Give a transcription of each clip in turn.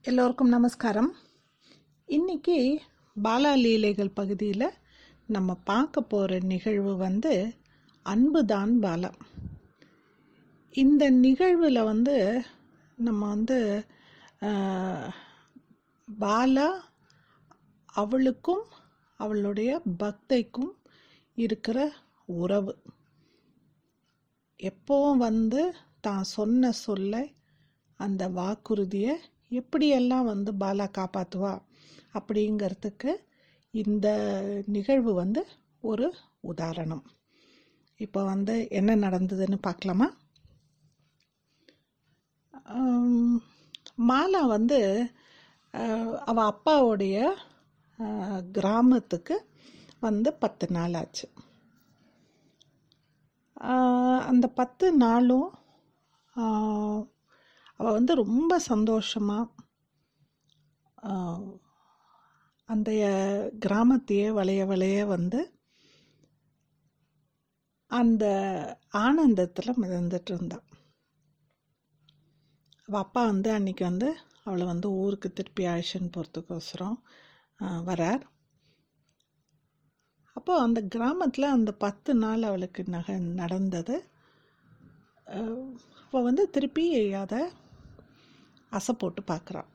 எல்லோருக்கும் நமஸ்காரம் இன்னைக்கு பாலா லீலைகள் பகுதியில் நம்ம பார்க்க போகிற நிகழ்வு வந்து அன்புதான் பாலா இந்த நிகழ்வில் வந்து நம்ம வந்து ஆஹ், பாலா அவளுக்கும் அவளுடைய பக்தைக்கும் இருக்கிற உறவு எப்போவும் வந்து தான் சொன்ன சொல்லை அந்த வாக்குறுதியை எப்படியெல்லாம் வந்து பாலா காப்பாற்றுவா அப்படிங்கிறதுக்கு இந்த நிகழ்வு வந்து ஒரு உதாரணம் இப்போ வந்து என்ன நடந்ததுன்னு பார்க்கலாமா ஆம், மாலா வந்து அஹ், அவ அப்பாவுடைய அஹ், கிராமத்துக்கு வந்து பத்து நாள் ஆச்சு ஆஹ் அந்த பத்து நாளும் ஆஹ் அவ வந்து ரொம்ப சந்தோஷமா ஆஹ் அந்த கிராமத்தையே வளைய வளைய வந்து அந்த ஆனந்தத்தில் மிதந்துட்டு இருந்தா அவள் அப்பா வந்து அன்னைக்கு வந்து அவளை வந்து ஊருக்கு திருப்பி அழைச்சின்னு போகிறதுக்கோசரம் வரார் அப்போ அந்த கிராமத்தில் அந்த பத்து நாள் அவளுக்கு நக நடந்தது அவள் வந்து திருப்பி அதை அசை போட்டு பார்க்குறான்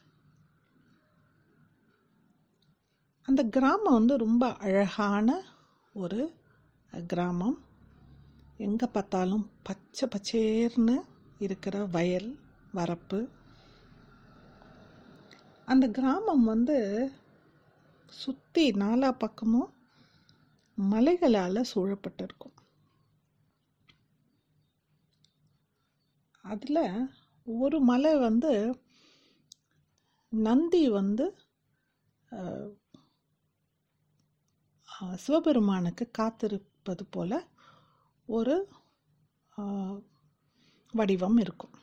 அந்த கிராமம் வந்து ரொம்ப அழகான ஒரு கிராமம் எங்கே பார்த்தாலும் பச்சை பச்சேர்னு இருக்கிற வயல் வரப்பு அந்த கிராமம் வந்து சுற்றி நாலா பக்கமும் மலைகளால் சூழப்பட்டிருக்கும் அதில் ஒரு மலை வந்து நந்தி வந்து அஹ், அஹ், சிவபெருமானுக்கு காத்திருப்பது போல ஒரு அஹ், வடிவம் இருக்கும்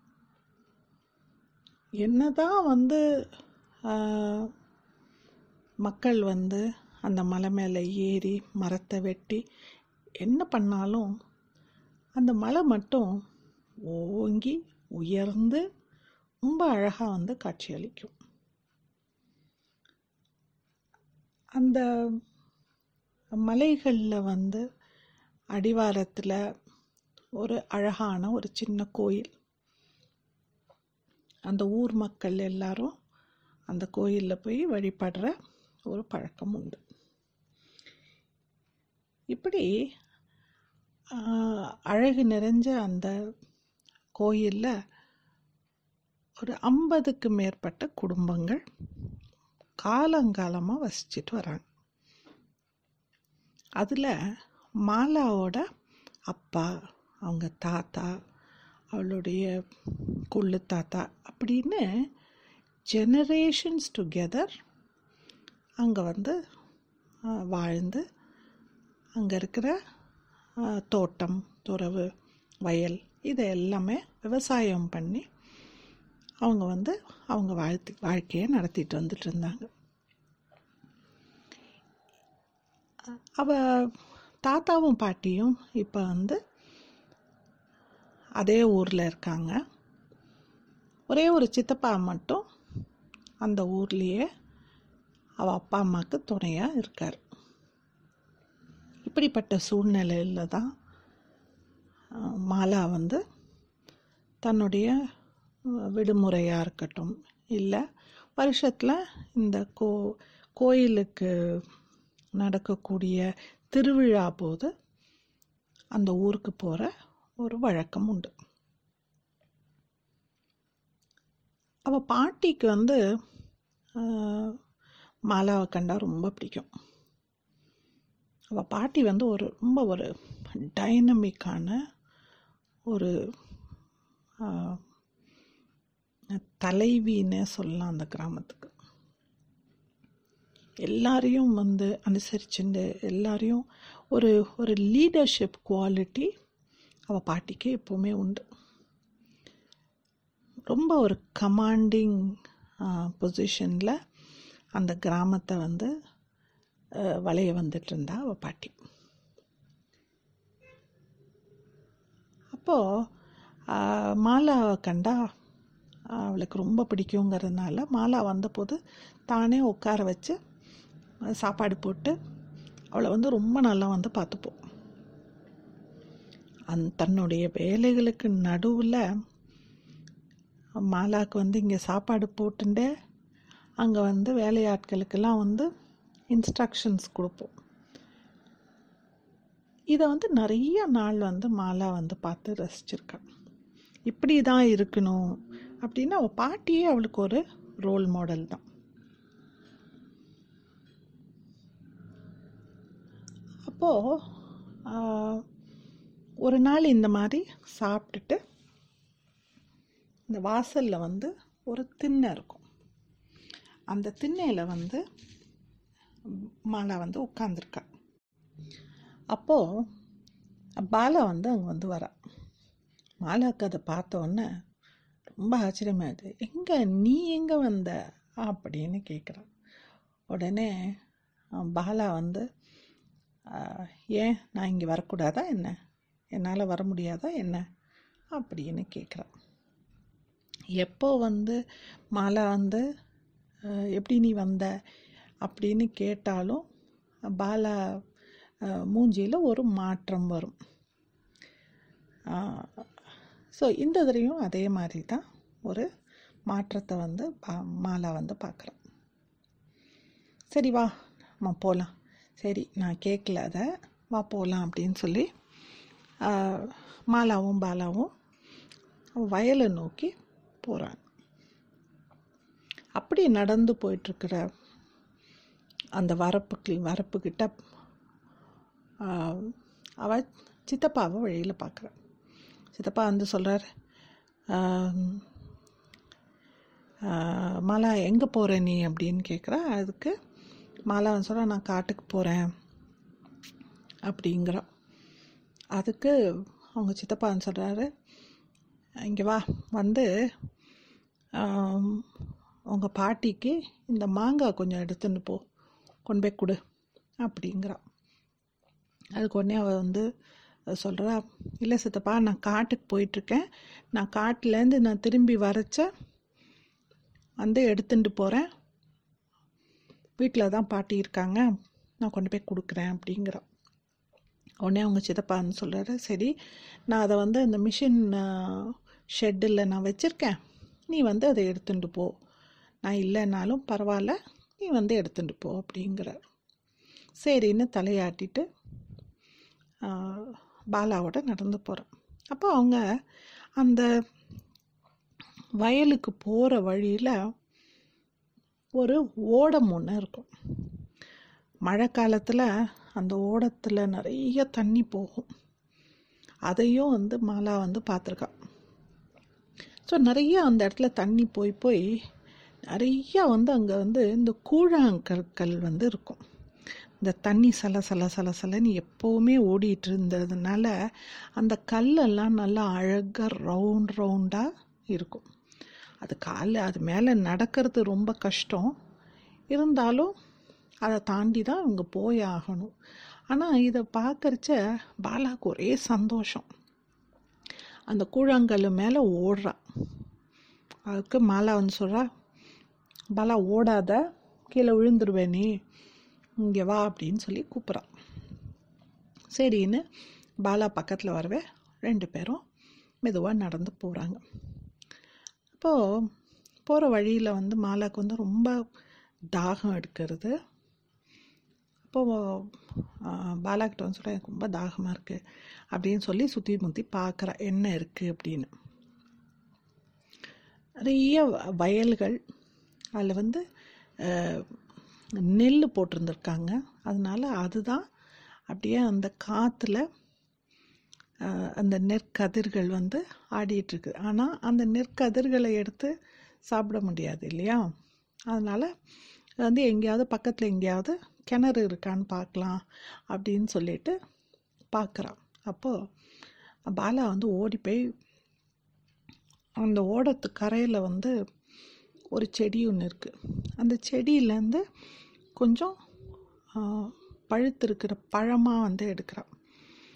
என்னதான் வந்து அஹ், மக்கள் வந்து அந்த மலை மேலே ஏறி மரத்தை வெட்டி என்ன பண்ணாலும் அந்த மலை மட்டும் ஓங்கி உயர்ந்து ரொம்ப அழகாக வந்து காட்சியளிக்கும் அந்த மலைகளில் வந்து அடிவாரத்தில் ஒரு அழகான ஒரு சின்ன கோயில் அந்த ஊர் மக்கள் எல்லாரும் அந்த கோயிலில் போய் வழிபடுற ஒரு பழக்கம் உண்டு இப்படி ஆஹ், அழகு நிறைஞ்ச அந்த கோயிலில் ஒரு ஐம்பதுக்கு மேற்பட்ட குடும்பங்கள் காலங்காலமாக வசிச்சிட்டு வராங்க அதில் மாலாவோட அப்பா அவங்க தாத்தா அவளுடைய கொள்ளு தாத்தா அப்படின்னு ஜெனரேஷன்ஸ் டுகெதர் அங்கே வந்து ஆஹ், வாழ்ந்து அங்கே இருக்கிற ஆஹ், தோட்டம் துறவு வயல் இதை எல்லாமே விவசாயம் பண்ணி அவங்க வந்து அவங்க வாழ்த்து வாழ்க்கையை நடத்திட்டு வந்துட்டு இருந்தாங்க அவ தாத்தாவும் பாட்டியும் இப்போ வந்து அதே ஊரில் இருக்காங்க ஒரே ஒரு சித்தப்பா மட்டும் அந்த ஊர்லேயே அவள் அப்பா அம்மாவுக்கு துணையாக இருக்கார் இப்படிப்பட்ட சூழ்நிலையில் தான் அஹ், மாலா வந்து தன்னுடைய அஹ், விடுமுறையாக இருக்கட்டும் இல்லை வருஷத்தில் இந்த கோ கோயிலுக்கு நடக்கக்கூடிய திருவிழா போது அந்த ஊருக்கு போகிற ஒரு வழக்கம் உண்டு அவள் பாட்டிக்கு வந்து ஆஹ், மாலாவை கண்டா ரொம்ப பிடிக்கும் அவள் பாட்டி வந்து ஒரு ரொம்ப ஒரு டைனமிக்கான ஒரு ஆஹ், தலைவின்னு சொல்லலாம் அந்த கிராமத்துக்கு எல்லாரையும் வந்து அனுசரிச்சுண்டு எல்லாரையும் ஒரு ஒரு லீடர்ஷிப் குவாலிட்டி அவள் பாட்டிக்கு எப்போவுமே உண்டு ரொம்ப ஒரு கமாண்டிங் பொசிஷனில் அந்த கிராமத்தை வந்து அஹ், வளைய வந்துட்டு இருந்தா அவள் பாட்டி அப்போது மாலாவை கண்டா அவளுக்கு ரொம்ப பிடிக்குங்கிறதுனால மாலா வந்தபோது தானே உட்கார வச்சு அஹ், சாப்பாடு போட்டு அவளை வந்து ரொம்ப நல்லா வந்து பார்த்துப்போம் அந் தன்னுடைய வேலைகளுக்கு நடுவில் மாலாவுக்கு வந்து இங்கே சாப்பாடு போட்டுண்டு அங்கே வந்து வேலையாட்களுக்கெல்லாம் வந்து இன்ஸ்ட்ரக்ஷன்ஸ் கொடுப்போம் இதை வந்து நிறைய நாள் வந்து மாலா வந்து பார்த்து ரசிச்சிருக்கா இப்படி தான் இருக்கணும் அப்படின்னு அவள் பாட்டியே அவளுக்கு ஒரு ரோல் மாடல் தான் அப்போது ஒரு நாள் இந்த மாதிரி சாப்பிட்டுட்டு இந்த வாசலில் வந்து ஒரு திண்ணை இருக்கும் அந்த திண்ணையில் வந்து மாலா வந்து உட்காந்துருக்கா அப்போது பாலா வந்து அங்கே வந்து வரா மாலாவுக்கு அதை பார்த்த உடனே ரொம்ப ஆச்சரியமாகுது எங்கே நீ எங்கே வந்த அப்படின்னு கேட்குறான் உடனே அஹ், பாலா வந்து "ஆஹ், ஏன் நான் இங்கே வரக்கூடாதா என்ன என்னால் வர முடியாதா என்ன அப்படின்னு கேட்குறான் எப்போ வந்து மாலா வந்து அஹ், எப்படி நீ வந்த அப்படின்னு கேட்டாலும் பாலா மூஞ்சியில் ஒரு மாற்றம் வரும் ஸோ இந்த தடவையும் அதே மாதிரி தான் ஒரு மாற்றத்தை வந்து பா- மாலா வந்து பார்க்குறான் சரி வா நம்ம போகலாம் சரி நான் கேட்கல அதை வா போகலாம் அப்படின்னு சொல்லி ஆஹ், மாலாவும் பாலாவும் வயலை நோக்கி போகிறாங்க அப்படி நடந்து போயிட்டுருக்கிற அந்த வரப்புக்கு வரப்புக்கிட்ட ஆஹ், அவ சித்தப்பாவை வழியில் பார்க்குறா சித்தப்பா வந்து சொல்கிறார் மாலா எங்கே போகிற நீ அப்படின்னு கேட்குறா அதுக்கு மாலா வந்து சொல்கிறா நான் காட்டுக்கு போகிறேன் அப்படிங்கிறா அதுக்கு அவங்க சித்தப்பா வந்து சொல்கிறாரு இங்கே வா வந்து உங்கள் பாட்டிக்கு இந்த மாங்காய் கொஞ்சம் எடுத்துன்னு போ கொண்டு போய் கொடு அப்படிங்கிறா அதுக்கு உடனே அவள் வந்து சொல்கிறா இல்லை சித்தப்பா நான் காட்டுக்கு போயிட்டுருக்கேன் நான் காட்டிலேருந்து நான் திரும்பி வரச்ச வந்து எடுத்துட்டு போகிறேன் வீட்டில் தான் பாட்டி இருக்காங்க நான் கொண்டு போய் கொடுக்குறேன் அப்படிங்கிறா உடனே அவங்க சித்தப்பா வந்து சொல்கிறாரு சரி நான் அதை வந்து இந்த மிஷின் ஷெட்டில் நான் வச்சுருக்கேன் நீ வந்து அதை எடுத்துட்டு போ நான் இல்லைனாலும் பரவாயில்ல நீ வந்து எடுத்துட்டு போ அப்படிங்கிறார் சரின்னு தலையாட்டிட்டு ஆஹ், பாலாவோட நடந்து போகிறேன் அப்போ அவங்க அந்த வயலுக்கு போகிற வழியில் ஒரு ஓடம் ஒன்று இருக்கும் மழை காலத்தில் அந்த ஓடத்தில் நிறைய தண்ணி போகும் அதையும் வந்து மாலா வந்து பார்த்துருக்கா ஸோ நிறைய அந்த இடத்துல தண்ணி போய் போய் நிறைய வந்து அங்கே வந்து இந்த கூழாங்கற்கள் வந்து இருக்கும் இந்த தண்ணி சல சல சல சலன்னு எப்போவுமே ஓடிட்டு இருந்ததுனால அந்த கல்லெல்லாம் நல்லா அழகாக ரவுண்ட் ரவுண்டாக இருக்கும் அது காலில் அது மேலே நடக்கிறது ரொம்ப கஷ்டம் இருந்தாலும் அதை தாண்டி தான் இவங்க போய் ஆகணும் ஆனால் இதை பார்க்கறச்ச பாலாக்கு ஒரே சந்தோஷம் அந்த கூழாங்கல் மேலே ஓடுறா அதுக்கு மாலா வந்து சொல்கிறா பாலா ஓடாத கீழே விழுந்துருவே நீ இங்கே வா அப்படின்னு சொல்லி கூப்பிட்றா சரின்னு பாலா பக்கத்தில் வரவே ரெண்டு பேரும் மெதுவாக நடந்து போகிறாங்க அப்போது போகிற வழியில் வந்து மாலாக்கு வந்து ரொம்ப தாகம் எடுக்கிறது அப்போது பாலாக்கிட்ட வந்து சொல்ல எனக்கு ரொம்ப தாகமாக இருக்குது அப்படின்னு சொல்லி சுற்றி முற்றி பார்க்குறா என்ன இருக்குது அப்படின்னு நிறைய வ- வயல்கள் அதில் வந்து அஹ், நெல் போட்டிருந்துருக்காங்க அதனால அதுதான் அப்படியே அந்த காற்றுல அந்த நெற்கதிர்கள் வந்து ஆடிட்டுருக்கு ஆனால் அந்த நெற்கதிர்களை எடுத்து சாப்பிட முடியாது இல்லையா அதனால் வந்து எங்கேயாவது பக்கத்தில் எங்கேயாவது கிணறு இருக்கான்னு பார்க்கலாம் அப்படின்னு சொல்லிட்டு பார்க்குறான் அப்போது பாலா வந்து ஓடி போய் அந்த ஓடத்து கரையில் வந்து ஒரு செடி ஒன்று இருக்குது அந்த செடியிலேருந்து கொஞ்சம் ஆ, பழுத்திருக்கிற பழமாக வந்து எடுக்கிறான்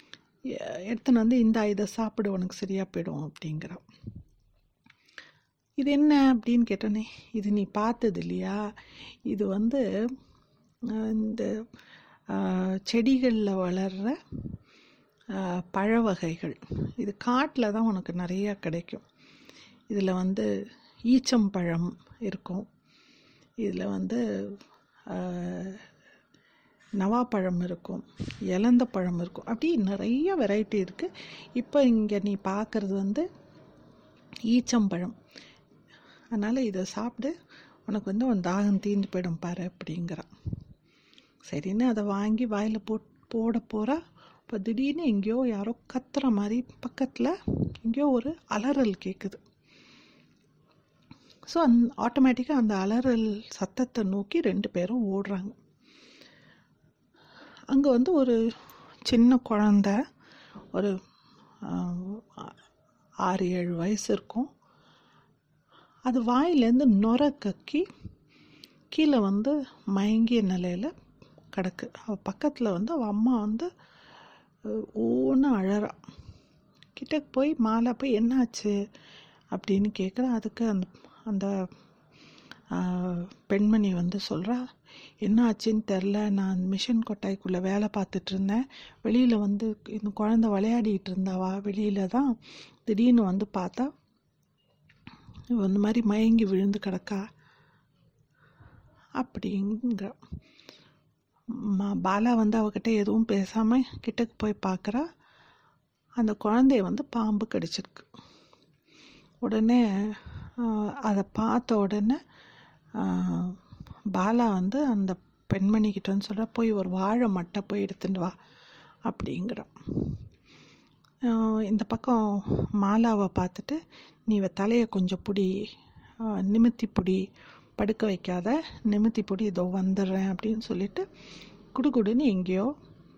எ- எடுத்துன்னு வந்து இந்த இதை சாப்பிடு உனக்கு சரியாக போயிடும் அப்படிங்கிறான் இது என்ன அப்படின்னு கேட்டோன்னே இது நீ பார்த்தது இல்லையா இது வந்து அஹ், இந்த செடிகளில் வளர்கிற பழ வகைகள் இது காட்டில் தான் உனக்கு நிறையா கிடைக்கும் இதில் வந்து ஈச்சம்பழம் இருக்கும் இதில் வந்து ஆஹ், நவாப்பழம் இருக்கும் இலந்த பழம் இருக்கும் அப்படி நிறைய வெரைட்டி இருக்குது இப்போ இங்கே நீ பார்க்குறது வந்து ஈச்சம்பழம் அதனால் இதை சாப்பிடு உனக்கு வந்து உன் தாகம் தீர்ந்து போயிடும் பாரு அப்படிங்கிறான் சரின்னு அதை வாங்கி வாயில் போட் போட போகிறா இப்போ திடீர்னு எங்கேயோ யாரோ கத்துற மாதிரி பக்கத்தில் எங்கேயோ ஒரு அலறல் கேட்குது ஸோ அந் ஆட்டோமேட்டிக்காக அந்த அலறல் சத்தத்தை நோக்கி ரெண்டு பேரும் ஓடுறாங்க அங்கே வந்து ஒரு சின்ன குழந்த ஒரு ஆஹ், ஆறு ஏழு வயசு இருக்கும் அது வாயிலேருந்து நுர கக்கி கீழே வந்து மயங்கிய நிலையில் கிடக்கு அவள் பக்கத்தில் வந்து அவள் அம்மா வந்து ஓன்னு அழறா கிட்ட போய் மாலா போய் என்னாச்சு அப்படின்னு கேட்குறா அதுக்கு அந்த அந்த ஆஹ், பெண்மணி வந்து சொல்கிறா என்ன ஆச்சுன்னு தெரில நான் மிஷின் கொட்டாய்க்குள்ளே வேலை பார்த்துட்டு இருந்தேன் வெளியில் வந்து இந்த குழந்தை விளையாடிட்டு இருந்தாவா வெளியில் தான் திடீர்னு வந்து பார்த்தா இவ இந்த மாதிரி மயங்கி விழுந்து கிடக்கா அப்படிங்கிற ம- பாலா வந்து அவகிட்ட எதுவும் பேசாமல் கிட்டக்கு போய் பார்க்குறா அந்த குழந்தைய வந்து பாம்பு கடிச்சிருக்கு உடனே ஆஹ், அதை பார்த்த உடனே ஆஹ், பாலா வந்து அந்த பெண்மணிக்கிட்ட வந்து சொல்கிறா போய் ஒரு வாழை மட்டை போய் எடுத்துட்டு வா அப்படிங்கிறான் ஆஹ், இந்த பக்கம் மாலாவை பார்த்துட்டு நீ இவ தலையை கொஞ்சம் பிடி ஆஹ், நிமித்தி பிடி படுக்க வைக்காத நிமித்தி பிடி இதோ வந்துடுறேன் அப்படின்னு சொல்லிட்டு குடுகுடுன்னு எங்கேயோ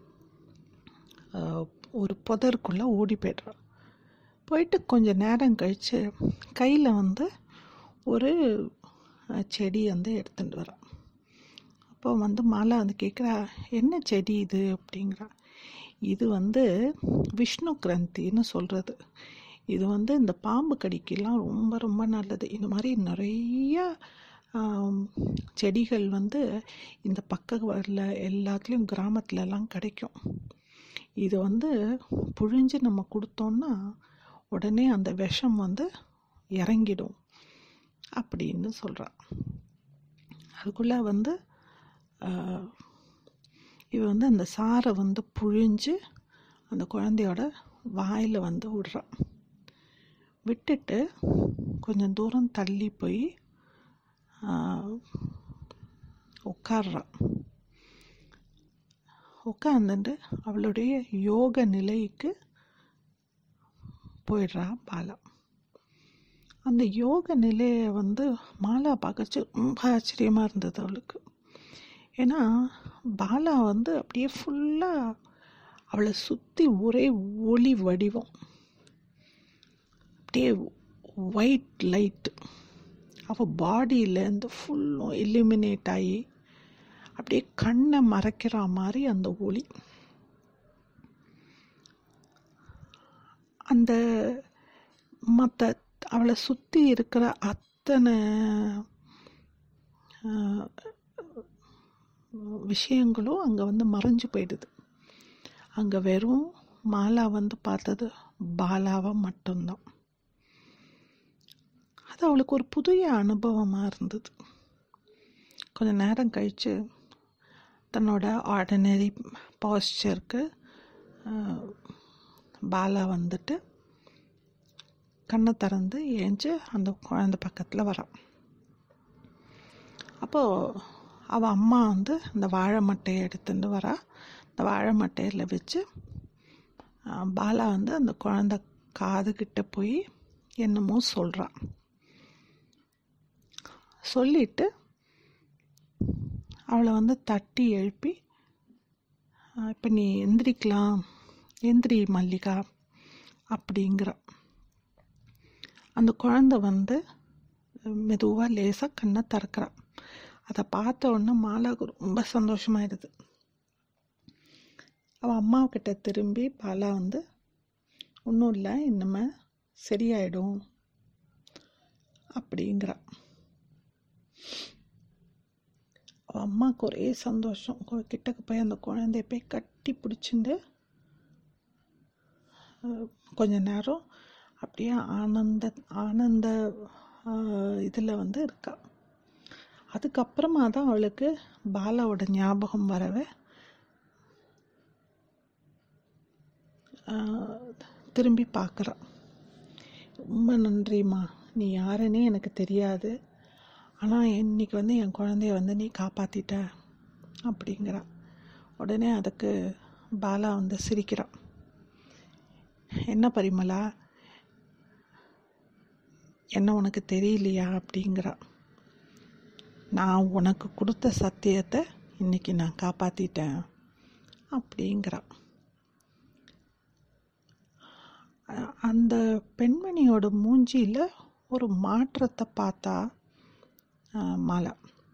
ஆஹ், ஒரு புதருக்குள்ளே ஓடி போய்ட்றான் போயிட்டு கொஞ்சம் நேரம் கழித்து கையில் வந்து ஒரு அஹ், செடி வந்து எடுத்துட்டு வரான் அப்போ வந்து மாலா வந்து கேட்குறா என்ன செடி இது அப்படிங்கிறா இது வந்து விஷ்ணு கிரந்தின்னு சொல்கிறது இது வந்து இந்த பாம்பு கடிக்கெல்லாம் ரொம்ப ரொம்ப நல்லது இந்த மாதிரி நிறைய ஆம், செடிகள் வந்து இந்த பக்க வரல எல்லாத்துலேயும் கிராமத்துலலாம் கிடைக்கும் இது வந்து புழிஞ்சு நம்ம கொடுத்தோம்னா உடனே அந்த விஷம் வந்து இறங்கிடும் அப்படின்னு சொல்கிறான் அதுக்குள்ளே வந்து ஆஹ், இவ வந்து அந்த சாரை வந்து புழிஞ்சு அந்த குழந்தையோட வாயில் வந்து விடுறான் விட்டுட்டு கொஞ்சம் தூரம் தள்ளி போய் உட்கார்றான் உட்காந்துட்டு அவளுடைய யோக நிலைக்கு போயிடுறா பாலா அந்த யோக நிலையை வந்து மாலா பார்க்கச்சு ரொம்ப ஆச்சரியமாக இருந்தது அவளுக்கு ஏன்னா பாலா வந்து அப்படியே ஃபுல்லாக அவளை சுற்றி ஒரே ஒளி வடிவம் அப்படியே ஒயிட் லைட் அவள் பாடியிலேருந்து ஃபுல்லும் எலிமினேட் ஆகி அப்படியே கண்ணை மறைக்கிற மாதிரி அந்த ஒளி அந்த மற்ற அவளை சுற்றி இருக்கிற அத்தனை ஆஹ், விஷயங்களும் அங்கே வந்து மறைஞ்சு போயிடுது அங்கே வெறும் மாலா வந்து பார்த்தது பாலாவை மட்டும்தான் அது அவளுக்கு ஒரு புதிய அனுபவமாக இருந்தது கொஞ்ச நேரம் கழித்து தன்னோட ஆர்டினரி பாஸ்டருக்கு பாலா வந்துட்டு கண்ணை திறந்து ஏஞ்சி அந்த குழந்தை பக்கத்தில் வரான் அப்போது அவள் அம்மா வந்து அந்த வாழை மட்டையை எடுத்துட்டு வரா அந்த வாழை மட்டையில் வச்சு ஆஹ், பாலா வந்து அந்த குழந்தை காதுகிட்ட போய் என்னமோ சொல்கிறான் சொல்லிட்டு அவளை வந்து தட்டி எழுப்பி இப்போ நீ எந்திரிக்கலாம் எந்திரி மல்லிகா அப்படிங்கிற அந்த குழந்தை வந்து மெதுவாக லேசாக கண்ணை திறக்கிறா அதை பார்த்த உடனே மாலாவுக்கு ரொம்ப சந்தோஷமாயிடுது அவள் அம்மாக்கிட்ட திரும்பி பாலா வந்து ஒன்றும் இல்லை இனிமே சரியாயிடும் அப்படிங்கிறா அவ அம்மாவுக்கு ஒரே சந்தோஷம் கொ- கிட்டக்கு போய் அந்த குழந்தைய போய் கட்டி பிடிச்சிண்டு கொஞ்ச நேரம் அப்படியே ஆனந்த ஆனந்த இதில் வந்து இருக்கா அதுக்கப்புறமா தான் அவளுக்கு பாலாவோட ஞாபகம் வரவே ஆஹ், திரும்பி பார்க்குறா ரொம்ப நன்றிம்மா நீ யாருன்னே எனக்கு தெரியாது ஆனால் இன்னைக்கு வந்து என் குழந்தைய வந்து நீ காப்பாத்திட்ட அப்படிங்கிறா உடனே அதுக்கு பாலா வந்து சிரிக்கிறான் என்ன பரிமளா என்ன உனக்கு தெரியலையா அப்படிங்கிறா நான் உனக்கு கொடுத்த சத்தியத்தை இன்னைக்கு நான் காப்பாத்திட்டேன் அப்படிங்கிறா அ- அந்த பெண்மணியோட மூஞ்சியில் ஒரு மாற்றத்தை பார்த்தா ஆ, மாலா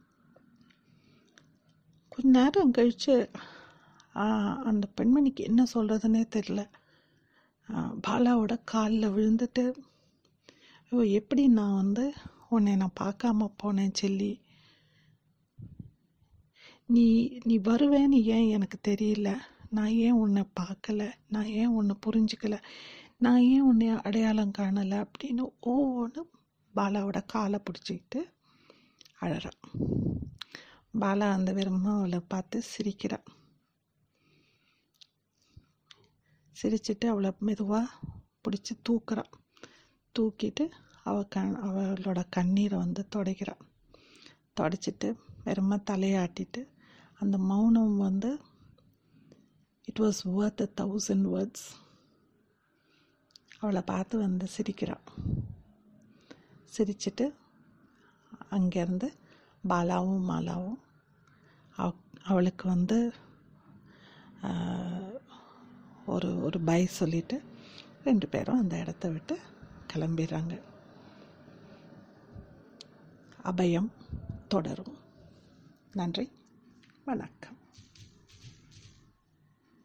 கொஞ்ச நேரம் கழிச்சு ஆ, அந்த பெண்மணிக்கு என்ன சொல்கிறதுனே தெரில பாலாவோட காலில் விழுந்துட்டு "ஐயோ, எப்படி நான் வந்து உன்னை நான் பார்க்காம போனேன் செல்லி நீ நீ வருவேன்னு ஏன் எனக்கு தெரியல நான் ஏன் உன்னை பார்க்கல நான் ஏன் உன்னை புரிஞ்சுக்கல நான் ஏன் உன்னை அடையாளம் காணலை அப்படின்னு ஒவ்வொன்று பாலாவோட காலை பிடிச்சிக்கிட்டு அழறான் பாலா அந்த வெறுமா அவளை பார்த்து சிரிக்கிறான் சிரிச்சிட்டு அவளை மெதுவாக பிடிச்சி தூக்குறான் தூக்கிட்டு அவ கண் அவளோட கண்ணீரை வந்து துடைக்கிறான் தொடச்சிட்டு வெறும தலையாட்டிட்டு அந்த மௌனம் வந்து it was worth a thousand words அவளை பார்த்து வந்து சிரிக்கிறான் சிரிச்சிட்டு அங்கேருந்து பாலாவும் மாலாவும் அவ அவளுக்கு வந்து ஆஹ், ஒரு ஒரு பை சொல்லிட்டு ரெண்டு பேரும் அந்த இடத்த விட்டு கிளம்பிடுறாங்க அபயம் தொடரும் நன்றி வணக்கம்